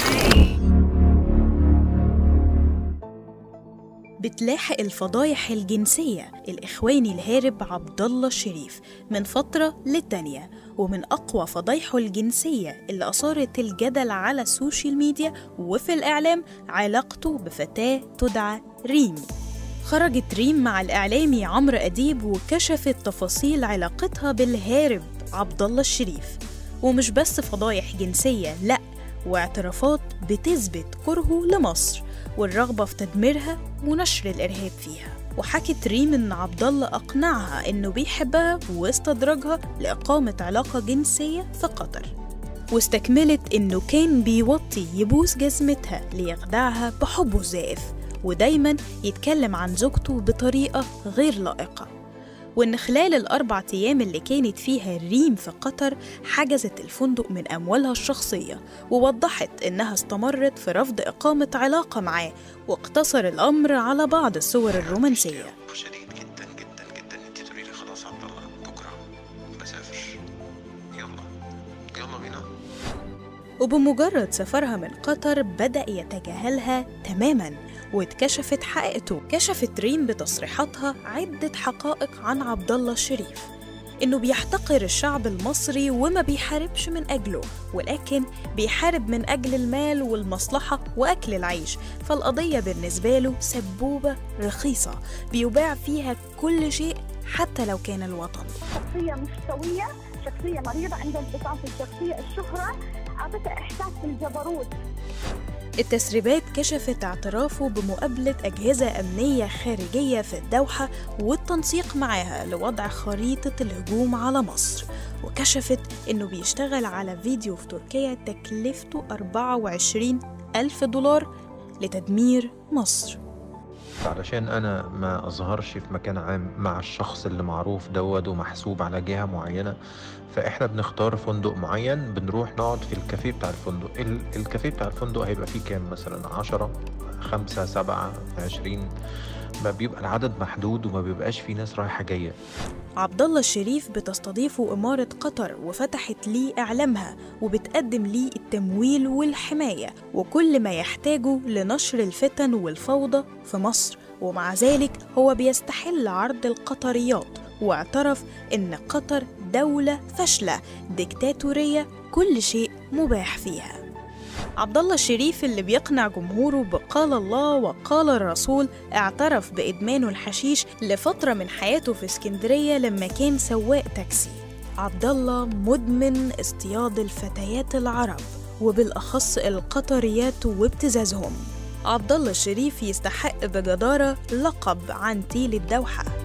بتلاحق الفضايح الجنسية الإخواني الهارب عبد الله الشريف من فترة للتانية ومن أقوى فضايحه الجنسية اللي أثارت الجدل على السوشيال ميديا وفي الإعلام علاقته بفتاة تدعى ريم خرجت ريم مع الإعلامي عمرو أديب وكشفت تفاصيل علاقتها بالهارب عبد الله الشريف ومش بس فضايح جنسية لأ واعترافات بتثبت كرهه لمصر والرغبة في تدميرها ونشر الإرهاب فيها وحكت ريم إن عبد الله أقنعها إنه بيحبها واستدرجها لإقامة علاقة جنسية في قطر واستكملت إنه كان بيوطي يبوس جزمتها ليخدعها بحبه الزائف ودايما يتكلم عن زوجته بطريقة غير لائقة وإن خلال الأربع أيام اللي كانت فيها ريم في قطر حجزت الفندق من أموالها الشخصية ووضحت إنها استمرت في رفض إقامة علاقة معاه واقتصر الأمر على بعض الصور الرومانسية شديد جدا جدا جدا انت تقولي لي خلاص عبد الله بكره بسافر يلا يلا بينا وبمجرد سفرها من قطر بدأ يتجاهلها تماما واتكشفت حقيقته كشفت ريم بتصريحاتها عدة حقائق عن عبد الله الشريف إنه بيحتقر الشعب المصري وما بيحاربش من أجله ولكن بيحارب من أجل المال والمصلحة وأكل العيش فالقضية بالنسبة له سبوبة رخيصة بيباع فيها كل شيء حتى لو كان الوطن شخصية مش سوية شخصية مريضة عندها انفصام في الشخصية الشهرة أعطتها إحساس بالجبروت التسريبات كشفت اعترافه بمقابلة أجهزة أمنية خارجية في الدوحة والتنسيق معاها لوضع خريطة الهجوم على مصر وكشفت إنه بيشتغل على فيديو في تركيا تكلفته 24 ألف دولار لتدمير مصر علشان انا ما اظهرش في مكان عام مع الشخص اللي معروف دوت ومحسوب على جهة معينة فاحنا بنختار فندق معين بنروح نقعد في الكافيه بتاع الفندق ال- الكافيه بتاع الفندق هيبقى فيه كام مثلا عشرة خمسة سبعة عشرين ما بيبقى العدد محدود وما بيبقاش فيه ناس رايحة جاية عبد الله الشريف بتستضيفه إمارة قطر وفتحت ليه إعلامها وبتقدم ليه التمويل والحماية وكل ما يحتاجه لنشر الفتن والفوضى في مصر ومع ذلك هو بيستحل عرض القطريات واعترف إن قطر دولة فاشلة ديكتاتورية كل شيء مباح فيها عبد الله الشريف اللي بيقنع جمهوره بقال الله وقال الرسول اعترف بإدمانه الحشيش لفترة من حياته في اسكندرية لما كان سواق تاكسي عبد الله مدمن اصطياد الفتيات العرب وبالأخص القطريات وابتزازهم عبد الله الشريف يستحق بجدارة لقب عنتيل الدوحة